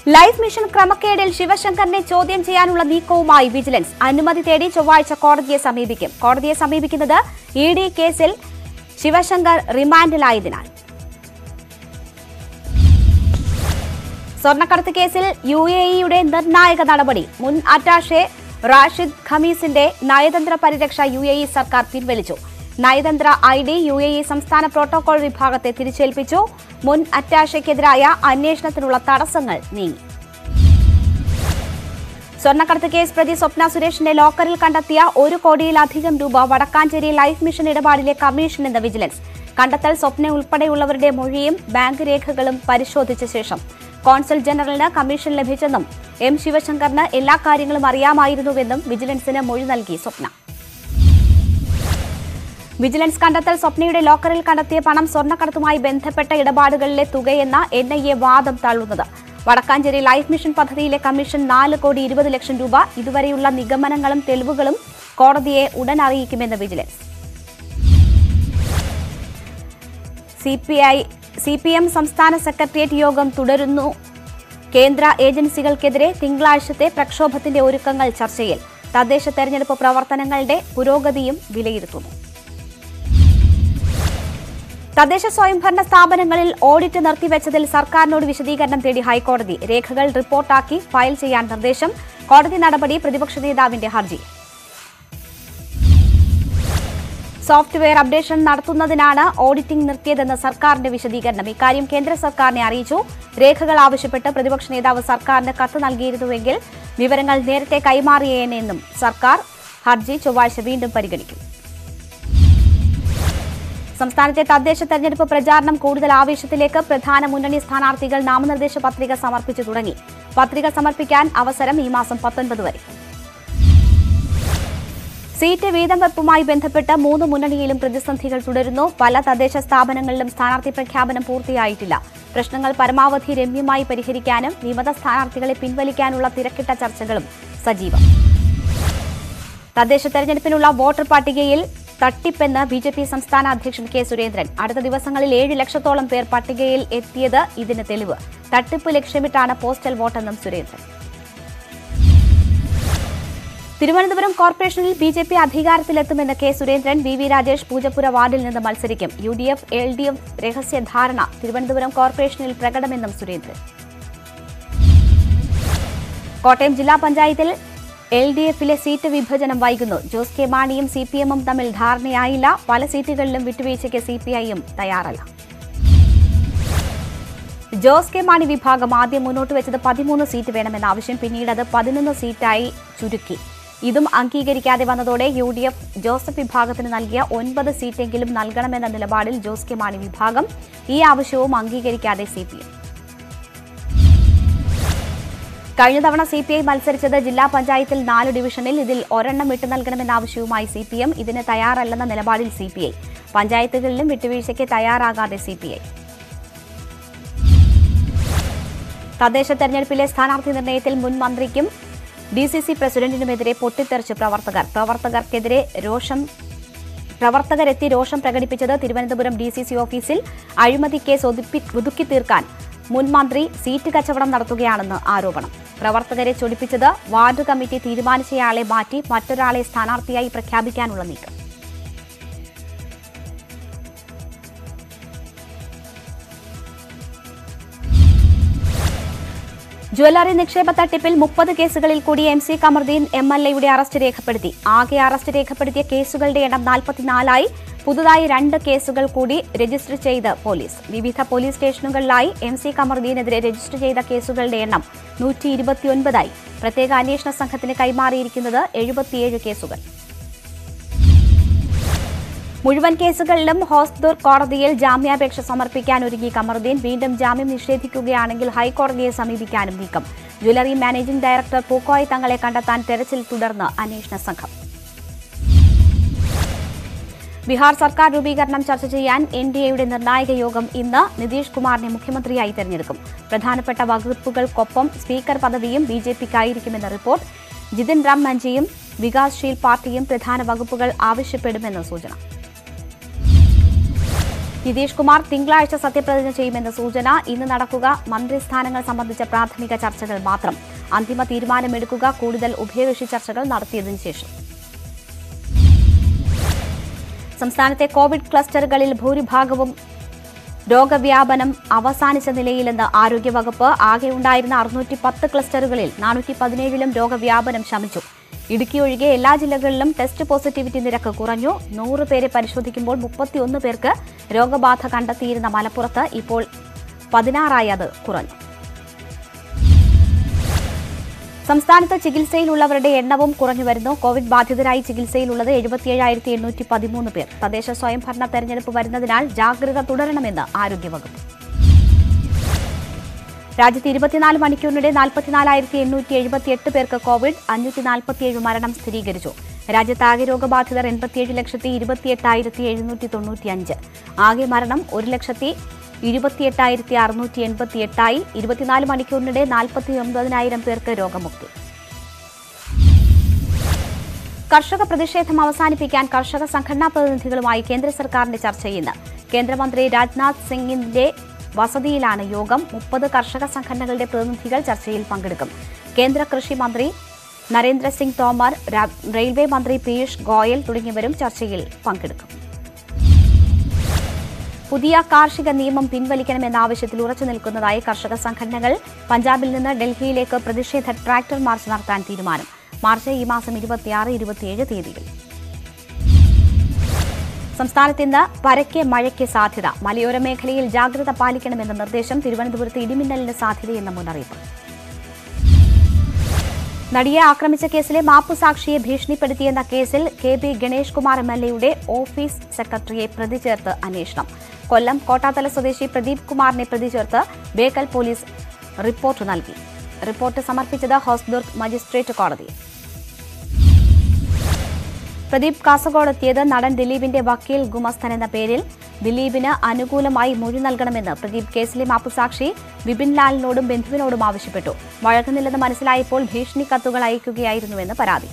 life mission ക്രമക്കേടിൽ ശിവശങ്കറിനെ ചോദ്യം ചെയ്യാനുള്ള നീക്കവുമായി വിജിലൻസ് അനുമതി തേടി ചൊവ്വാഴ്ച കോടതിയെ സമീപിക്കും കോടതിയെ സമീപിക്കുന്നത് ഇ ഡി കേസിൽ ശിവശങ്കർ റിമാൻഡിലായതിനാൽ സ്വർണ്ണക്കടത്ത് കേസിൽ യു എ ഇയുടെ നിർണായക നടപടി മുൻ അറ്റാഷെ റാഷിദ് ഖമീസിന്റെ നയതന്ത്ര പരിരക്ഷ യു എ ഇ സർക്കാർ പിൻവലിച്ചു നയതന്ത്ര I D U A E സംസ്ഥാന പ്രോട്ടോകോൾ വിഭാഗത്തെ തിരിച്ചേൽപ്പിച്ചു മുൻ അറ്റാഷയ്ക്കെതിരായ അന്വേഷണത്തിനുള്ള തടസ്സങ്ങൾ നീങ്ങി സ്വർണ്ണക്കടത്ത് കേസ് പ്രതി സ്വപ്ന സുരേഷിന്റെ ലോക്കറിൽ കണ്ടെത്തിയ ഒരു കോടിയിലധികം രൂപ വടക്കാഞ്ചേരി ലൈഫ് മിഷൻ ഇടപാടിലെ കമ്മീഷൻ എന്ന വിജിലൻസ് കണ്ടെത്തൽ സ്വപ്ന ഉൾപ്പെടെയുള്ളവരുടെ മൊഴിയും ബാങ്ക് രേഖകളും പരിശോധിച്ച ശേഷം കോൺസൽ ജനറലിന് കമ്മീഷൻ ലഭിച്ചെന്നും എം ശിവശങ്കറിന് എല്ലാ കാര്യങ്ങളും അറിയാമായിരുന്നുവെന്നും വിജിലൻസിന് മൊഴി നൽകി സ്വപ്ന വിജിലൻസ് കണ്ടെത്തൽ സ്വപ്നയുടെ ലോക്കറിൽ കണ്ടെത്തിയ പണം സ്വർണ്ണക്കടത്തുമായി ബന്ധപ്പെട്ട ഇടപാടുകളിലെ തുകയെന്ന എൻ ഐ എ വാദം തള്ളുന്നത് വടക്കാഞ്ചേരി ലൈഫ് മിഷൻ പദ്ധതിയിലെ കമ്മീഷൻ നാല് കോടി ഇരുപത് ലക്ഷം രൂപ ഇതുവരെയുള്ള നിഗമനങ്ങളും തെളിവുകളും കോടതിയെ ഉടൻ അറിയിക്കുമെന്ന് vigilance C P I C P M സംസ്ഥാന സെക്രട്ടേറിയറ്റ് യോഗം തുടരുന്നു കേന്ദ്ര ഏജൻസികൾക്കെതിരെ തിങ്കളാഴ്ചത്തെ പ്രക്ഷോഭത്തിന്റെ ഒരുക്കങ്ങൾ ചർച്ചയിൽ തദ്ദേശ തെരഞ്ഞെടുപ്പ് പ്രവർത്തനങ്ങളുടെ പുരോഗതിയും വിലയിരുത്തുന്നു തദ്ദേശ സ്വയംഭരണ സ്ഥാപനങ്ങളിൽ ഓഡിറ്റ് നിർത്തിവെച്ചതിൽ സർക്കാരിനോട് വിശദീകരണം തേടി ഹൈക്കോടതി രേഖകൾ റിപ്പോർട്ടാക്കി ഫയൽ ചെയ്യാൻ നിർദ്ദേശം കോടതി നടപടി പ്രതിപക്ഷ നേതാവിന്റെ ഹർജി സോഫ്റ്റ്വെയർ അപ്ഡേഷൻ നടത്തുന്നതിനാണ് ഓഡിറ്റിംഗ് നിർത്തിയതെന്ന് സർക്കാരിന്റെ വിശദീകരണം ഇക്കാര്യം കേന്ദ്ര സർക്കാരിനെ അറിയിച്ചു രേഖകൾ ആവശ്യപ്പെട്ട് പ്രതിപക്ഷ നേതാവ് സർക്കാരിന് കത്ത് നൽകിയിരുന്നുവെങ്കിൽ വിവരങ്ങൾ നേരത്തെ കൈമാറിയേനെന്നും സർക്കാർ ഹർജി ചൊവ്വാഴ്ച വീണ്ടും പരിഗണിക്കും സംസ്ഥാനത്തെ തദ്ദേശ തെരഞ്ഞെടുപ്പ് പ്രചാരണം കൂടുതൽ ആവേശത്തിലേക്ക് പ്രധാന മുന്നണി സ്ഥാനാർത്ഥികൾ നാമനിർദ്ദേശ പത്രിക സമർപ്പിച്ചു തുടങ്ങി പത്രിക സമർപ്പിക്കാൻ അവസരം ഈ മാസം പത്തൊൻപത് വരെ സീറ്റ് വീതം വെപ്പുമായി ബന്ധപ്പെട്ട് മൂന്ന് മുന്നണിയിലും പ്രതിസന്ധികൾ തുടരുന്നു പല തദ്ദേശ സ്ഥാപനങ്ങളിലും സ്ഥാനാർത്ഥി പ്രഖ്യാപനം പൂർത്തിയായിട്ടില്ല പ്രശ്നങ്ങൾ പരമാവധി രമ്യമായി പരിഹരിക്കാനും വിമത സ്ഥാനാർത്ഥികളെ പിൻവലിക്കാനുള്ള തിരക്കിട്ട ചർച്ചകളും സജീവം തദ്ദേശ തെരഞ്ഞെടുപ്പിനുള്ള വോട്ടർ പട്ടികയിൽ തട്ടിപ്പെന്ന് ബി ജെ പി സംസ്ഥാന അധ്യക്ഷൻ കെ സുരേന്ദ്രൻ അടുത്ത ദിവസങ്ങളിൽ ഏഴ് ലക്ഷത്തോളം പേർ പട്ടികയിൽ എത്തിയത് ഇതിന് തെളിവ് തട്ടിപ്പ് ലക്ഷ്യമിട്ടാണ് പോസ്റ്റൽ വോട്ടെന്നും സുരേന്ദ്രൻ തിരുവനന്തപുരം കോർപ്പറേഷനിൽ ബി ജെ പി അധികാരത്തിലെത്തുമെന്ന് K Surendran V V Rajesh Poojappura വാർഡിൽ നിന്ന് മത്സരിക്കും U D F L D F രഹസ്യധാരണ തിരുവനന്തപുരം കോർപ്പറേഷനിൽ പ്രകടമെന്നും സുരേന്ദ്രൻ കോട്ടയം ജില്ലാ പഞ്ചായത്തിൽ എൽ ഡി എഫിലെ സീറ്റ് വിഭജനം വൈകുന്നു ജോസ് കെ മാണിയും സി പി എമ്മും തമ്മിൽ ധാരണയായില്ല പല സീറ്റുകളിലും വിട്ടുവീഴ്ചയ്ക്ക് സി പി ഐയും തയ്യാറല്ല ജോസ് കെ മാണി വിഭാഗം ആദ്യം മുന്നോട്ട് വെച്ചത് പതിമൂന്ന് സീറ്റ് വേണമെന്ന ആവശ്യം പിന്നീട് അത് പതിനൊന്ന് സീറ്റായി ചുരുക്കി ഇതും അംഗീകരിക്കാതെ വന്നതോടെ യു ഡി എഫ് ജോസഫ് വിഭാഗത്തിന് നൽകിയ ഒൻപത് സീറ്റെങ്കിലും നൽകണമെന്ന നിലപാടിൽ ജോസ് കെ മാണി വിഭാഗം ഈ ആവശ്യവും അംഗീകരിക്കാതെ സി പി എം കഴിഞ്ഞ തവണ സി പി ഐ മത്സരിച്ചത് ജില്ലാ പഞ്ചായത്തിൽ നാല് ഡിവിഷനിൽ ഇതിൽ ഒരെണ്ണം വിട്ടു നൽകണമെന്ന ആവശ്യവുമായി സി പി എം ഇതിന് തയ്യാറല്ലെന്ന നിലപാടിൽ സി പി ഐ പഞ്ചായത്തുകളിലും വിട്ടുവീഴ്ചയ്ക്ക് തയ്യാറാകാതെ സി പി ഐ തദ്ദേശ തെരഞ്ഞെടുപ്പിലെ സ്ഥാനാർത്ഥി നിർണയത്തിൽ മുൻ മന്ത്രിക്കും ഡി സി സി പ്രസിഡന്റിനുമെതിരെ പൊട്ടിത്തെറിച്ച് പ്രവർത്തകർ പ്രവർത്തകർക്കെതിരെ രോഷം പ്രവർത്തകരെത്തി രോഷം പ്രകടിപ്പിച്ചത് തിരുവനന്തപുരം ഡി സി സി ഓഫീസിൽ അഴിമതി കേസ് ഒതുപ്പി ഒതുക്കി തീർക്കാൻ മുൻ മന്ത്രി സീറ്റ് കച്ചവടം നടത്തുകയാണെന്ന് ആരോപണം പ്രവർത്തകരെ ചൊടിപ്പിച്ചത് വാർഡ് കമ്മിറ്റി തീരുമാനിച്ചയാളെ മാറ്റി മറ്റൊരാളെ സ്ഥാനാർത്ഥിയായി പ്രഖ്യാപിക്കാനുള്ള നീക്കം ജ്വല്ലറി നിക്ഷേപ തട്ടിപ്പിൽ മുപ്പത് കേസുകളിൽ കൂടി M C Kamaruddin M L എയുടെ അറസ്റ്റ് രേഖപ്പെടുത്തി ആകെ അറസ്റ്റ് രേഖപ്പെടുത്തിയ കേസുകളുടെ എണ്ണം നാൽപ്പത്തിനാലായി പുതുതായി രണ്ട് കേസുകൾ കൂടി രജിസ്റ്റർ ചെയ്ത് പോലീസ് വിവിധ പോലീസ് സ്റ്റേഷനുകളിലായി എം സി കമറുദ്ദീനെതിരെ രജിസ്റ്റർ ചെയ്ത കേസുകളുടെ എണ്ണം നൂറ്റി ഇരുപത്തിയൊൻപതായി പ്രത്യേക അന്വേഷണ സംഘത്തിന് കൈമാറിയിരിക്കുന്നത് എഴുപത്തിയേഴ് കേസുകൾ മുഴുവൻ കേസുകളിലും ഹോസ്ദൂർ കോടതിയിൽ ജാമ്യാപേക്ഷ സമർപ്പിക്കാൻ ഒരുങ്ങി കമറുദ്ദീൻ വീണ്ടും ജാമ്യം നിഷേധിക്കുകയാണെങ്കിൽ ഹൈക്കോടതിയെ സമീപിക്കാനും നീക്കം ജ്വല്ലറി മാനേജിംഗ് ഡയറക്ടർ പൂക്കോയ് തങ്ങളെ കണ്ടെത്താൻ തെരച്ചിൽ തുടർന്ന് അന്വേഷണ സംഘം ബീഹാർ സർക്കാർ രൂപീകരണം ചർച്ച ചെയ്യാൻ എൻ ഡി എയുടെ നിർണായക യോഗം ഇന്ന് നിതീഷ് കുമാറിനെ മുഖ്യമന്ത്രിയായി തെരഞ്ഞെടുക്കും പ്രധാനപ്പെട്ട വകുപ്പുകൾക്കൊപ്പം സ്പീക്കർ പദവിയും ബി ജെ പിക്കായിരിക്കുമെന്ന റിപ്പോർട്ട് ജിതിൻ റാം മഞ്ചിയും വികാസ്ശീൽ പാർട്ടിയും പ്രധാന വകുപ്പുകൾ ആവശ്യപ്പെടുമെന്ന് സൂചന നിതീഷ് കുമാർ തിങ്കളാഴ്ച സത്യപ്രതിജ്ഞ ചെയ്യുമെന്ന് സൂചന ഇന്ന് നടക്കുക മന്ത്രിസ്ഥാനങ്ങൾ സംബന്ധിച്ച പ്രാഥമിക ചർച്ചകൾ മാത്രം അന്തിമ തീരുമാനമെടുക്കുക കൂടുതൽ ഉഭയകക്ഷി ചർച്ചകൾ നടത്തിയതിനു ശേഷം സംസ്ഥാനത്തെ കോവിഡ് ക്ലസ്റ്ററുകളിൽ ഭൂരിഭാഗവും രോഗവ്യാപനം അവസാനിച്ച നിലയിലെന്ന് ആരോഗ്യവകുപ്പ് ആകെയുണ്ടായിരുന്ന അറുന്നൂറ്റി പത്ത് ക്ലസ്റ്ററുകളിൽ നാനൂറ്റി പതിനേഴിലും രോഗവ്യാപനം ശമിച്ചു ഇടുക്കി ഒഴികെ എല്ലാ ജില്ലകളിലും ടെസ്റ്റ് പോസിറ്റിവിറ്റി നിരക്ക് കുറഞ്ഞു നൂറ് പേരെ പരിശോധിക്കുമ്പോൾ മുപ്പത്തിയൊന്ന് പേർക്ക് രോഗബാധ കണ്ടെത്തിയിരുന്ന മലപ്പുറത്ത് ഇപ്പോൾ പതിനാറായി അത് കുറഞ്ഞു സംസ്ഥാനത്ത് ചികിത്സയിലുള്ളവരുടെ എണ്ണവും കുറഞ്ഞു വരുന്നു കോവിഡ് ബാധിതരായി ചികിത്സയിലുള്ളത് എഴുപത്തിയേഴായിരത്തി എണ്ണൂറ്റി പതിമൂന്ന് പേർ തദ്ദേശ സ്വയംഭരണ തെരഞ്ഞെടുപ്പ് വരുന്നതിനാൽ ജാഗ്രത തുടരണമെന്ന് ആരോഗ്യവകുപ്പ് രാജ്യത്ത് ഇരുപത്തിനാല് മണിക്കൂറിനിടെ നാൽപ്പത്തിനാലായിരത്തി എണ്ണൂറ്റി എഴുപത്തിയെട്ട് പേർക്ക് കോവിഡ് അഞ്ഞൂറ്റി നാൽപ്പത്തിയേഴ് മരണം സ്ഥിരീകരിച്ചു രാജ്യത്ത് ആകെ രോഗബാധിതർ എൺപത്തിയേഴ് ലക്ഷത്തി ഇരുപത്തിയെട്ടായിരത്തി എഴുന്നൂറ്റി തൊണ്ണൂറ്റിയഞ്ച് ആകെ മരണം ഒരു ലക്ഷത്തി ഇരുപത്തിയെട്ടായിരത്തി അറുന്നൂറ്റി എൺപത്തിയെട്ടായി ഇരുപത്തിനാല് മണിക്കൂറിനിടെ നാൽപ്പത്തി ഒൻപതിനായിരം പേർക്ക് രോഗമുക്തി കർഷക പ്രതിഷേധം അവസാനിപ്പിക്കാൻ കർഷക സംഘടനാ പ്രതിനിധികളുമായി കേന്ദ്ര സർക്കാരിന്റെ ചർച്ച ഇന്ന് കേന്ദ്രമന്ത്രി രാജ്നാഥ് സിംഗിന്റെ വസതിയിലാണ് യോഗം മുപ്പത് കർഷക സംഘടനകളുടെ പ്രതിനിധികൾ ചർച്ചയിൽ പങ്കെടുക്കും കേന്ദ്ര കൃഷി മന്ത്രി നരേന്ദ്രസിംഗ് തോമർ രാ- റെയിൽവേ മന്ത്രി പീയൂഷ് ഗോയൽ തുടങ്ങിയവരും ചർച്ചയിൽ പങ്കെടുക്കും പുതിയ കാർഷിക നിയമം പിൻവലിക്കണമെന്ന ആവശ്യത്തിൽ ഉറച്ചു നിൽക്കുന്നതായി കർഷക സംഘടനകൾ പഞ്ചാബിൽ നിന്ന് ഡൽഹിയിലേക്ക് പ്രതിഷേധ ട്രാക്ടർ മാർച്ച് നടത്താൻ തീരുമാനം മാർച്ച് ഈ മാസം ഇരുപത്തിയാറ് ഇരുപത്തിയേഴ് തീയതികൾ സംസ്ഥാനത്ത് ഇന്ന് പരക്കെ മഴയ്ക്ക് സാധ്യത മലയോര മേഖലയിൽ ജാഗ്രത പാലിക്കണമെന്ന നിർദ്ദേശം തിരുവനന്തപുരത്ത് ഇടിമിന്നലിന് സാധ്യതയെന്ന മുന്നറിയിപ്പ് നടിയെ ആക്രമിച്ച കേസിലെ മാപ്പുസാക്ഷിയെ ഭീഷണിപ്പെടുത്തിയെന്ന കേസിൽ K B Ganesh Kumar M L എയുടെ ഓഫീസ് സെക്രട്ടറിയെ പ്രതി ചേർത്ത് അന്വേഷണം കൊല്ലം കോട്ടാത്തല സ്വദേശി പ്രദീപ് കുമാറിനെ പ്രതി ചേർത്ത് ബേക്കൽ പോലീസ് റിപ്പോർട്ട് നൽകി റിപ്പോർട്ട് സമർപ്പിച്ചത് ഹോസ്ദുർഗ് മജിസ്ട്രേറ്റ് കോടതി പ്രദീപ് കാസർഗോഡ് എത്തിയത് നടൻ ദിലീപിന്റെ വക്കീൽ ഗുമസ്തൻ എന്ന പേരിൽ ദിലീപിന് അനുകൂലമായി മൊഴി നൽകണമെന്ന് പ്രദീപ് കേസിലെ മാപ്പുസാക്ഷി വിപിൻ ലാലിനോടും ബന്ധുവിനോടും ആവശ്യപ്പെട്ടു വഴക്കുന്നില്ലെന്ന് മനസ്സിലായപ്പോൾ ഭീഷണി കത്തുകൾ അയക്കുകയായിരുന്നുവെന്ന് പരാതി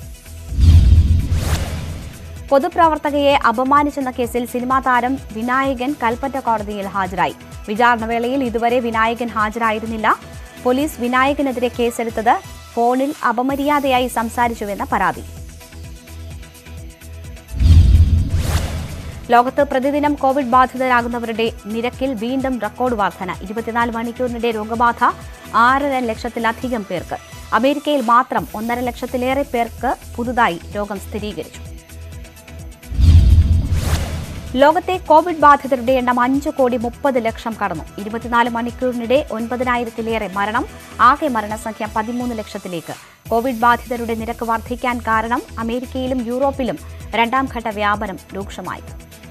പൊതുപ്രവർത്തകയെ അപമാനിച്ചെന്ന കേസിൽ സിനിമാ താരം വിനായകൻ കൽപ്പറ്റ കോടതിയിൽ ഹാജരായി വിചാരണവേളയിൽ ഇതുവരെ വിനായകൻ ഹാജരായിരുന്നില്ല പോലീസ് വിനായകനെതിരെ കേസെടുത്തത് ഫോണിൽ അപമര്യാദയായി സംസാരിച്ചുവെന്ന പരാതി ലോകത്ത് പ്രതിദിനം കോവിഡ് ബാധിതരാകുന്നവരുടെ നിരക്കിൽ വീണ്ടും റെക്കോർഡ് വർധന ഇരുപത്തിനാല് മണിക്കൂറിനിടെ രോഗബാധ ആറര ലക്ഷത്തിലധികം പേർക്ക് അമേരിക്കയിൽ മാത്രം ഒന്നര ലക്ഷത്തിലേറെ പേർക്ക് പുതുതായി രോഗം സ്ഥിരീകരിച്ചു ലോകത്തെ കോവിഡ് ബാധിതരുടെ എണ്ണം അഞ്ച് കോടി മുപ്പത് ലക്ഷം കടന്നു ഇരുപത്തിനാല് മണിക്കൂറിനിടെ ഒൻപതിനായിരത്തിലേറെ മരണം ആകെ മരണസംഖ്യ പതിമൂന്ന് ലക്ഷത്തിലേക്ക് കോവിഡ് ബാധിതരുടെ നിരക്ക് വർദ്ധിക്കാൻ കാരണം അമേരിക്കയിലും യൂറോപ്പിലും രണ്ടാം ഘട്ട വ്യാപനം രൂക്ഷമായി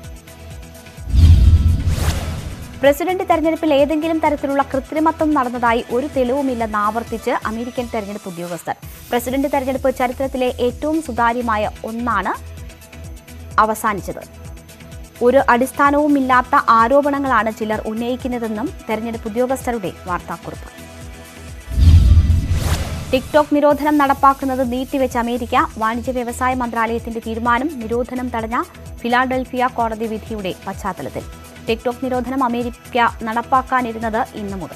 പ്രസിഡന്റ് തെരഞ്ഞെടുപ്പിൽ ഏതെങ്കിലും തരത്തിലുള്ള കൃത്രിമത്വം നടന്നതായി ഒരു തെളിവുമില്ലെന്ന് ആവർത്തിച്ച് അമേരിക്കൻ തെരഞ്ഞെടുപ്പ് ഉദ്യോഗസ്ഥർ പ്രസിഡന്റ് തെരഞ്ഞെടുപ്പ് ചരിത്രത്തിലെ ഏറ്റവും സുതാര്യമായ ഒന്നാണ് അവസാനിച്ചത് ഒരു അടിസ്ഥാനവുമില്ലാത്ത ആരോപണങ്ങളാണ് ചിലർ ഉന്നയിക്കുന്നതെന്നും തെരഞ്ഞെടുപ്പ് ഉദ്യോഗസ്ഥരുടെ വാർത്താക്കുറിപ്പ് ടിക്ടോക്ക് നിരോധനം നടപ്പാക്കുന്നത് നീട്ടിവെച്ച അമേരിക്ക വാണിജ്യ വ്യവസായ മന്ത്രാലയത്തിന്റെ തീരുമാനം നിരോധനം തടഞ്ഞ ഫിലാഡൽഫിയ കോടതി വിധിയുടെ പശ്ചാത്തലത്തിൽ ടിക്ടോക്ക് നിരോധനം അമേരിക്ക നടപ്പാക്കാനിരുന്നത് ഇന്നു മുതൽ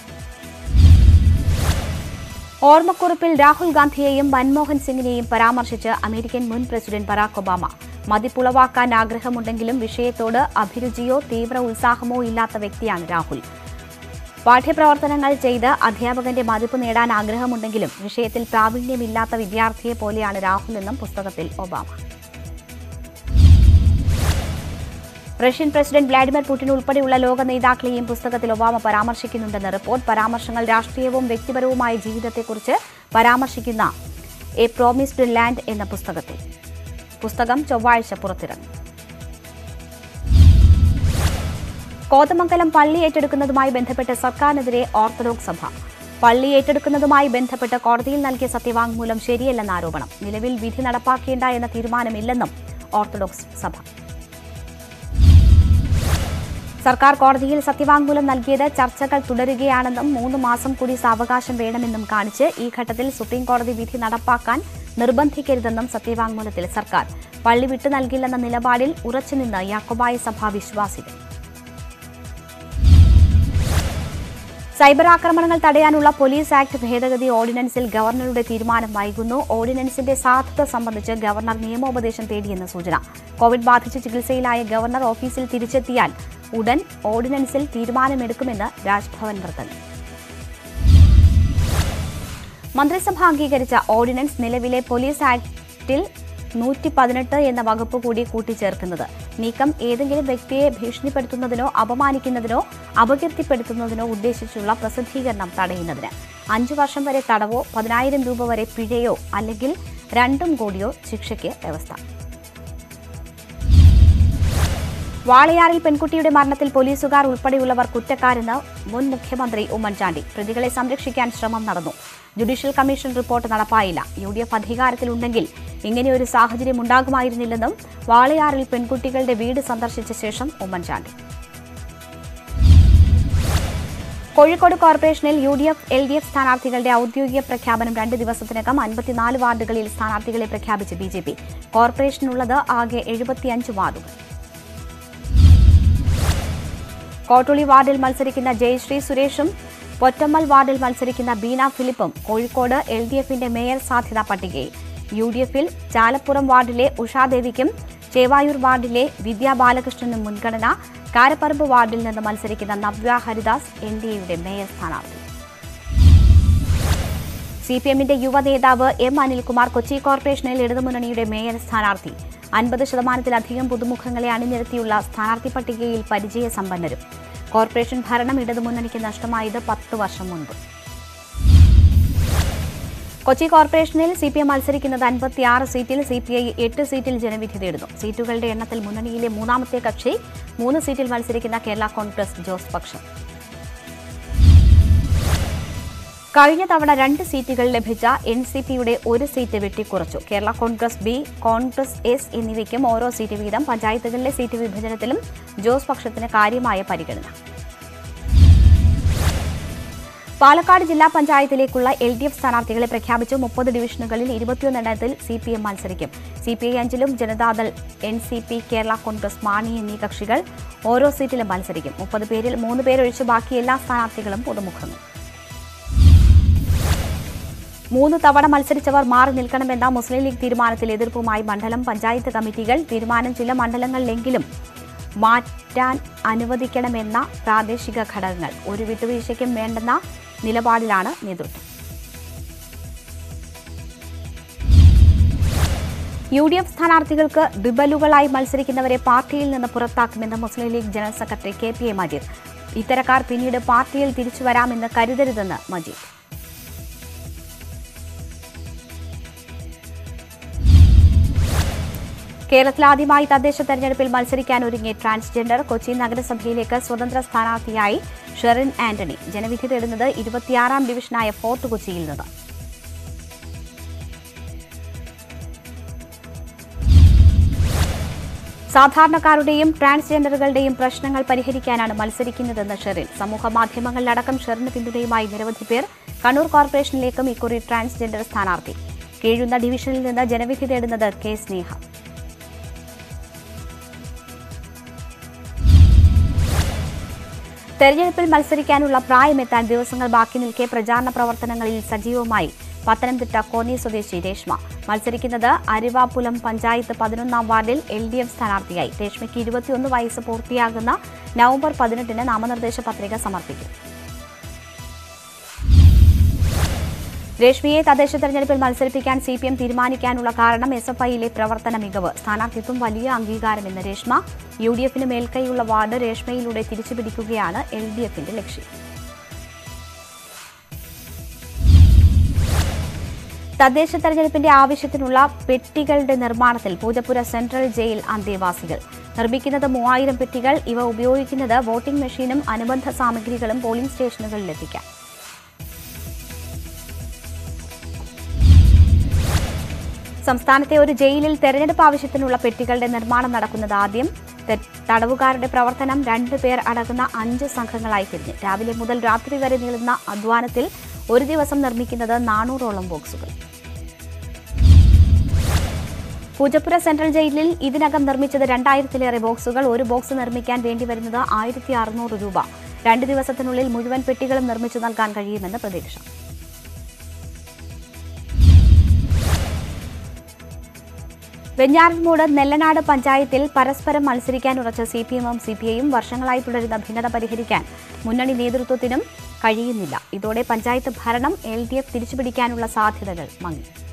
ഓർമ്മക്കുറിപ്പിൽ രാഹുൽ ഗാന്ധിയെയും മൻമോഹൻ സിംഗിനെയും പരാമർശിച്ച് അമേരിക്കൻ മുൻ പ്രസിഡന്റ് ബറാക് ഒബാമ മതിപ്പുളവാക്കാൻ ആഗ്രഹമുണ്ടെങ്കിലും വിഷയത്തോട് അഭിരുചിയോ തീവ്ര ഉത്സാഹമോ ഇല്ലാത്ത വ്യക്തിയാണ് രാഹുൽ പാഠ്യപ്രവർത്തനങ്ങൾ ചെയ്ത് അധ്യാപകന്റെ മതിപ്പ് നേടാൻ ആഗ്രഹമുണ്ടെങ്കിലും വിഷയത്തിൽ പ്രാവീണ്യമില്ലാത്ത വിദ്യാർത്ഥിയെ പോലെയാണ് രാഹുൽ എന്നും പുസ്തകത്തിൽ Obama Russian president Vladimir Putin ഉൾപ്പെടെയുള്ള ലോക നേതാക്കളെയും പുസ്തകത്തിൽ ഒബാമ പരാമർശിക്കുന്നുണ്ടെന്ന് റിപ്പോർട്ട് പരാമർശങ്ങൾ രാഷ്ട്രീയവും വ്യക്തിപരവുമായ ജീവിതത്തെക്കുറിച്ച് പരാമർശിക്കുന്ന എ പ്രോമിസ്ഡ് ലാൻഡ് എന്ന പുസ്തകത്തിൽ പുസ്തകം ചൊവ്വാഴ്ച പുറത്തിറങ്ങും കോതമംഗലം പള്ളി ഏറ്റെടുക്കുന്നതുമായി ബന്ധപ്പെട്ട് സർക്കാരിനെതിരെ ഓർത്തഡോക്സ് സഭ പള്ളി ഏറ്റെടുക്കുന്നതുമായി ബന്ധപ്പെട്ട് കോടതിയിൽ നൽകിയ സത്യവാങ്മൂലം ശരിയല്ലെന്ന ആരോപണം നിലവിൽ വിധി നടപ്പാക്കേണ്ട എന്ന തീരുമാനമില്ലെന്നും ഓർത്തഡോക്സ് സഭ സർക്കാർ കോടതിയിൽ സത്യവാങ്മൂലം നൽകിയത് ചർച്ചകൾ തുടരുകയാണെന്നും മൂന്ന് മാസം കൂടി സാവകാശം വേണമെന്നും കാണിച്ച് ഈ ഘട്ടത്തിൽ സുപ്രീം കോടതി വിധി നടപ്പാക്കാൻ നിർബന്ധിക്കരുതെന്നും സത്യവാങ്മൂലത്തിൽ സർക്കാർ പള്ളി വിട്ടു നൽകില്ലെന്ന നിലപാടിൽ ഉറച്ചുനിന്ന് യാക്കോബായ സഭ വിശ്വാസികൾ സൈബർ ആക്രമണങ്ങൾ തടയാനുള്ള പോലീസ് ആക്ട് ഭേദഗതി ഓർഡിനൻസിൽ ഗവർണറുടെ തീരുമാനം വൈകുന്നു ഓർഡിനൻസിന്റെ സാധുത സംബന്ധിച്ച് ഗവർണർ നിയമോപദേശം തേടിയെന്ന് സൂചന കോവിഡ് ബാധിച്ച് ചികിത്സയിലായ ഗവർണർ ഓഫീസിൽ തിരിച്ചെത്തിയാൽ ഉടൻ ഓർഡിനൻസിൽ തീരുമാനമെടുക്കുമെന്ന് രാജ്ഭവൻ വൃത്തങ്ങൾ മന്ത്രിസഭ അംഗീകരിച്ച ഓർഡിനൻസ് നിലവിലെ പോലീസ് ആക്ടിൽ നൂറ്റി പതിനെട്ട് എന്ന വകുപ്പ് കൂടി കൂട്ടിച്ചേർക്കുന്നത് നീക്കം ഏതെങ്കിലും വ്യക്തിയെ ഭീഷണിപ്പെടുത്തുന്നതിനോ അപമാനിക്കുന്നതിനോ അപകീർത്തിപ്പെടുത്തുന്നതിനോ ഉദ്ദേശിച്ചുള്ള പ്രസിദ്ധീകരണം തടയുന്നതിന് അഞ്ചു വർഷം വരെ തടവോ പതിനായിരം രൂപ വരെ പിഴയോ അല്ലെങ്കിൽ രണ്ടും കോടിയോ ശിക്ഷയ്ക്ക് വ്യവസ്ഥ വാളയാറിൽ പെൺകുട്ടിയുടെ മരണത്തിൽ പോലീസുകാർ ഉൾപ്പെടെയുള്ളവർ കുറ്റക്കാരെന്ന് മുൻ മുഖ്യമന്ത്രി ഉമ്മൻചാണ്ടി പ്രതികളെ സംരക്ഷിക്കാൻ ശ്രമം നടന്നു ജുഡീഷ്യൽ കമ്മീഷൻ റിപ്പോർട്ട് നടപ്പായില്ല യു ഡി എഫ് അധികാരത്തിലുണ്ടെങ്കിൽ ഇങ്ങനെയൊരു സാഹചര്യം ഉണ്ടാകുമായിരുന്നില്ലെന്നും വാളയാറിൽ പെൺകുട്ടികളുടെ വീട് സന്ദർശിച്ച ശേഷം ഉമ്മൻചാണ്ടി കോഴിക്കോട് കോർപ്പറേഷനിൽ U D F L D F സ്ഥാനാർത്ഥികളുടെ ഔദ്യോഗിക പ്രഖ്യാപനം രണ്ട് ദിവസത്തിനകം അൻപത്തിനാല് വാർഡുകളിൽ സ്ഥാനാർത്ഥികളെ പ്രഖ്യാപിച്ച് ബി ജെ പി കോർപ്പറേഷനുള്ളത് ആകെ എഴുപത്തിയഞ്ച് വാർഡുകൾ കോട്ടുളി വാർഡിൽ മത്സരിക്കുന്ന ജയശ്രീ സുരേഷും പൊറ്റമ്മൽ വാർഡിൽ മത്സരിക്കുന്ന ബീന ഫിലിപ്പും കോഴിക്കോട് എൽ ഡി എഫിന്റെ മേയർ സാധ്യതാ പട്ടികയിൽ യു ഡി എഫിൽ ചാലപ്പുറം വാർഡിലെ ഉഷാദേവിക്കും ചേവായൂർ വാർഡിലെ വിദ്യാ ബാലകൃഷ്ണനും മുൻഗണന കാരപ്പറമ്പ് വാർഡിൽ നിന്ന് മത്സരിക്കുന്ന നവ്യ ഹരിദാസ് എൻ ഡി എയുടെ മേയർ സ്ഥാനാർത്ഥി സി പി എമ്മിന്റെ യുവ നേതാവ് എം അനിൽകുമാർ കൊച്ചി കോർപ്പറേഷനിൽ ഇടതുമുന്നണിയുടെ മേയർ സ്ഥാനാർത്ഥി അൻപത് ശതമാനത്തിലധികം പുതുമുഖങ്ങളെ അണിനിരത്തിയുള്ള സ്ഥാനാർത്ഥി പട്ടികയിൽ പരിചയസമ്പന്നരും കോർപ്പറേഷൻ ഭരണം ഇടതുമുന്നണിക്ക് നഷ്ടമായത് പത്ത് വർഷം മുൻപ് കൊച്ചി കോർപ്പറേഷനിൽ സി പി എം മത്സരിക്കുന്നത് അൻപത്തിയാറ് സീറ്റിൽ സി പി ഐ എട്ട് സീറ്റിൽ ജനവിധി തേടുന്നു സീറ്റുകളുടെ എണ്ണത്തിൽ മുന്നണിയിലെ മൂന്നാമത്തെ കക്ഷി മൂന്ന് സീറ്റിൽ മത്സരിക്കുന്ന കേരള കോൺഗ്രസ് ജോസ് പക്ഷം കഴിഞ്ഞ തവണ രണ്ട് സീറ്റുകൾ ലഭിച്ച എൻ സി പിയുടെ ഒരു സീറ്റ് വെട്ടിക്കുറച്ചു കേരള കോൺഗ്രസ് ബി കോൺഗ്രസ് എസ് എന്നിവയ്ക്കും ഓരോ സീറ്റ് വീതം പഞ്ചായത്തുകളിലെ സീറ്റ് വിഭജനത്തിലും ജോസ് പക്ഷത്തിന് കാര്യമായ പരിഗണന പാലക്കാട് ജില്ലാ പഞ്ചായത്തിലേക്കുള്ള എൽ ഡി എഫ് സ്ഥാനാർത്ഥികളെ പ്രഖ്യാപിച്ചു മുപ്പത് ഡിവിഷനുകളിൽ ഇരുപത്തിയൊന്നെണ്ണത്തിൽ സി പി എം മത്സരിക്കും സി പി ഐ അഞ്ചിലും Janata Dal N C P Kerala Congress Mani എന്നീ കക്ഷികൾ ഓരോ സീറ്റിലും മത്സരിക്കും മുപ്പത് പേരിൽ മൂന്ന് പേരൊഴിച്ച് ബാക്കി എല്ലാ സ്ഥാനാർത്ഥികളും പുതുമുഖങ്ങൾ മൂന്ന് തവണ മത്സരിച്ചവർ മാറി നിൽക്കണമെന്ന മുസ്ലിം ലീഗ് തീരുമാനത്തിൽ എതിർപ്പുമായി മണ്ഡലം പഞ്ചായത്ത് കമ്മിറ്റികൾ തീരുമാനം ചില മണ്ഡലങ്ങളിലെങ്കിലും മാറ്റാൻ അനുവദിക്കണമെന്ന പ്രാദേശിക ഘടകങ്ങൾ ഒരു വിട്ടുവീഴ്ചയ്ക്കും വേണ്ടെന്ന നിലപാടിലാണ് നേതൃത്വം യു ഡി എഫ് സ്ഥാനാർത്ഥികൾക്ക് ബിബലുകളായി മത്സരിക്കുന്നവരെ പാർട്ടിയിൽ നിന്ന് പുറത്താക്കുമെന്ന് Muslim League general secretary K P A Majeed ഇത്തരക്കാർ പിന്നീട് പാർട്ടിയിൽ തിരിച്ചു വരാമെന്ന് കരുതരുതെന്ന് മജീദ് കേരളത്തിൽ ആദ്യമായി തദ്ദേശ തെരഞ്ഞെടുപ്പിൽ മത്സരിക്കാൻ ഒരുങ്ങിയ ട്രാൻസ്ജെൻഡർ കൊച്ചി നഗരസഭയിലേക്ക് സ്വതന്ത്ര സ്ഥാനാർത്ഥിയായി ഷെറിൻ ആന്റണി ജനവിധി തേടുന്നത് ഇരുപത്തിയാറാം ഡിവിഷനായ ഫോർട്ട് കൊച്ചിയിൽ നിന്ന് സാധാരണക്കാരുടെയും ട്രാൻസ്ജെൻഡറുകളുടെയും പ്രശ്നങ്ങൾ പരിഹരിക്കാനാണ് മത്സരിക്കുന്നതെന്ന് ഷെറിൻ സമൂഹ മാധ്യമങ്ങളിലടക്കം ഷെറിന് പിന്തുണയുമായി നിരവധി പേർ കണ്ണൂർ കോർപ്പറേഷനിലേക്കും ഇക്കുറി ട്രാൻസ്ജെൻഡർ സ്ഥാനാർത്ഥി കീഴുന്ന ഡിവിഷനിൽ നിന്ന് ജനവിധി തേടുന്നത് കെ സ്നേഹ തെരഞ്ഞെടുപ്പിൽ മത്സരിക്കാനുള്ള പ്രായമെത്താൻ ദിവസങ്ങൾ ബാക്കി നിൽക്കെ പ്രചാരണ പ്രവർത്തനങ്ങളിൽ സജീവമായി പത്തനംതിട്ട കോന്നി സ്വദേശി രേഷ്മ മത്സരിക്കുന്നത് അരിവാപുലം പഞ്ചായത്ത് പതിനൊന്നാം വാർഡിൽ എൽ ഡി എഫ് സ്ഥാനാർത്ഥിയായി രേഷ്മയ്ക്ക് ഇരുപത്തിയൊന്ന് വയസ്സ് പൂർത്തിയാകുന്ന നവംബർ പതിനെട്ടിന് നാമനിർദ്ദേശ പത്രിക സമർപ്പിക്കും രേഷ്മയെ തദ്ദേശ തെരഞ്ഞെടുപ്പിൽ മത്സരിപ്പിക്കാൻ സി പി എം തീരുമാനിക്കാനുള്ള കാരണം എസ് എഫ് ഐയിലെ പ്രവർത്തന മികവ് സ്ഥാനാർത്ഥിത്വം വലിയ അംഗീകാരമെന്ന് രേഷ്മ യു ഡി എഫിന് മേൽക്കൈയുള്ള വാർഡ് രേഷ്മയിലൂടെ തിരിച്ചുപിടിക്കുകയാണ് എൽ ഡി എഫിന്റെ ലക്ഷ്യം തദ്ദേശ തെരഞ്ഞെടുപ്പിന്റെ ആവശ്യത്തിനുള്ള പെട്ടികളുടെ നിർമ്മാണത്തിൽ പൂജപ്പുര സെൻട്രൽ ജയിൽ അന്തേവാസികൾ നിർമ്മിക്കുന്നത് മൂവായിരം പെട്ടികൾ ഇവ ഉപയോഗിക്കുന്നത് വോട്ടിംഗ് മെഷീനും അനുബന്ധ സാമഗ്രികളും പോളിംഗ് സ്റ്റേഷനുകളിലെത്തിക്കാൻ സംസ്ഥാനത്തെ ഒരു ജയിലിൽ തെരഞ്ഞെടുപ്പ് ആവശ്യത്തിനുള്ള പെട്ടികളുടെ നിർമ്മാണം നടക്കുന്നത് ആദ്യം തെ- തടവുകാരുടെ പ്രവർത്തനം രണ്ടു പേർ അടങ്ങുന്ന അഞ്ച് സംഘങ്ങളായി തിരിഞ്ഞ് രാവിലെ മുതൽ രാത്രി വരെ നീളുന്ന അധ്വാനത്തിൽ ഒരു ദിവസം നിർമ്മിക്കുന്നത് നാനൂറോളം ബോക്സുകൾ പൂജപ്പുര സെൻട്രൽ ജയിലിൽ ഇതിനകം നിർമ്മിച്ചത് രണ്ടായിരത്തിലേറെ ബോക്സുകൾ ഒരു ബോക്സ് നിർമ്മിക്കാൻ വേണ്ടിവരുന്നത് ആയിരത്തി അറുന്നൂറ് രൂപ രണ്ട് ദിവസത്തിനുള്ളിൽ മുഴുവൻ പെട്ടികളും നിർമ്മിച്ചു നൽകാൻ കഴിയുമെന്ന് പ്രതീക്ഷ വെഞ്ഞാറമൂട് നെല്ലനാട് പഞ്ചായത്തിൽ പരസ്പരം മത്സരിക്കാൻ ഉറച്ച സി പി എമ്മും സി പി ഐയും വർഷങ്ങളായി തുടരുന്ന ഭിന്നത പരിഹരിക്കാൻ മുന്നണി നേതൃത്വത്തിനും കഴിയുന്നില്ല ഇതോടെ പഞ്ചായത്ത് ഭരണം എൽ ഡി എഫ് തിരിച്ചുപിടിക്കാനുള്ള സാധ്യതകൾ മങ്ങി